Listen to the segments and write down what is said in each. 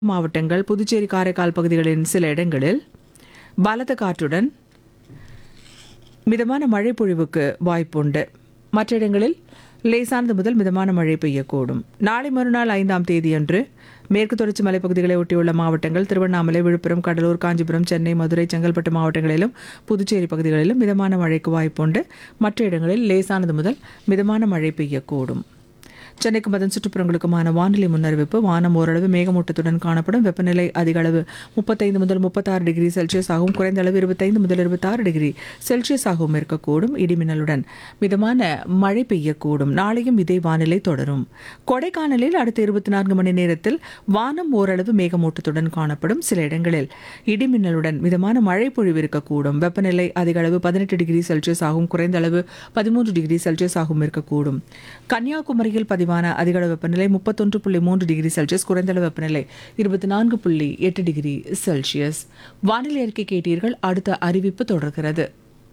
மாவட்டங்கள் புதுச்சேரி காரைக்கால் பகுதிகளின் சில இடங்களில் பலத்த காற்றுடன் மிதமான மழை பொழிவுக்கு வாய்ப்புண்டு மற்ற இடங்களில் லேசானது முதல் மிதமான மழை பெய்யக்கூடும் நாளை மறுநாள் ஐந்தாம் தேதியன்று மேற்கு தொடர்ச்சி மலைப்பகுதிகளை ஒட்டியுள்ள மாவட்டங்கள் திருவண்ணாமலை விழுப்புரம் கடலூர் காஞ்சிபுரம் சென்னை மதுரை செங்கல்பட்டு மாவட்டங்களிலும் புதுச்சேரி பகுதிகளிலும் மிதமான மழைக்கு வாய்ப்புண்டு மற்ற இடங்களில் லேசானது முதல் மிதமான மழை பெய்யக்கூடும் சென்னைக்கும் அதன் சுற்றுப்புறங்களுக்குமான வானிலை முன்னறிவிப்பு வானம் ஓரளவு மேகமூட்டத்துடன் காணப்படும் வெப்பநிலை அதிக அளவு முப்பத்தைந்து முதல் முப்பத்தாறு டிகிரி செல்சியஸ் ஆகவும் குறைந்த அளவு இருபத்தைந்து முதல் இருபத்தாறு டிகிரி செல்சியஸ் ஆகவும் இருக்கக்கூடும் இடிமின்னலுடன் மிதமான மழை பெய்யக்கூடும் நாளையும் இதே வானிலை தொடரும் கொடைக்கானலில் அடுத்த இருபத்தி நான்கு மணி நேரத்தில் வானம் ஓரளவு மேகமூட்டத்துடன் காணப்படும் சில இடங்களில் இடிமின்னலுடன் மிதமான மழை பொழிவு இருக்கக்கூடும் வெப்பநிலை அதிக அளவு பதினெட்டு டிகிரி செல்சியஸ் ஆகும் குறைந்த அளவு பதிமூன்று டிகிரி செல்சியஸ் ஆகும் இருக்கக்கூடும் கன்னியாகுமரியில் பதிவான அதிகளவு வெப்பநிலை முப்பத்தொன்று புள்ளி மூன்று டிகிரி செல்சியஸ் குறைந்த அளவு வெப்பநிலை இருபத்தி நான்கு புள்ளி எட்டு டிகிரி செல்சியஸ் வானிலை அறிக்கை கேட்டீர்கள் அடுத்த அறிவிப்பு தொடர்கிறது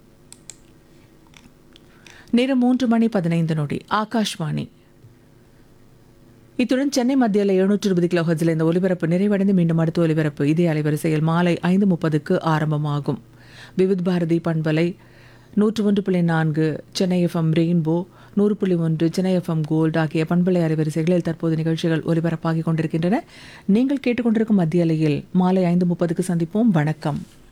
நேரம் மூன்று மணி பதினைந்து நொடி ஆகாஷ்வாணி இத்துடன் சென்னை மத்தியில் எழுநூற்று இருபது கிலோ ஹர்ட்ஸில் இந்த ஒலிபரப்பு நிறைவடைந்து மீண்டும் அடுத்த ஒலிபரப்பு இதே அலைவரிசையில் மாலை ஐந்து முப்பதுக்கு ஆரம்பமாகும் விவித் பாரதி பண்பலை நூற்று ஒன்று புள்ளி நான்கு சென்னை எஃப்எம் ரெயின்போ நூறு புள்ளி ஒன்று சென்னை எஃப்எம் கோல்ட் ஆகிய பண்பலை அலைவரிசைகளில் தற்போது நிகழ்ச்சிகள் ஒலிபரப்பாகிக் கொண்டிருக்கின்றன நீங்கள் கேட்டுக்கொண்டிருக்கும் மத்திய அலையில் மாலை ஐந்து முப்பதுக்கு சந்திப்போம் வணக்கம்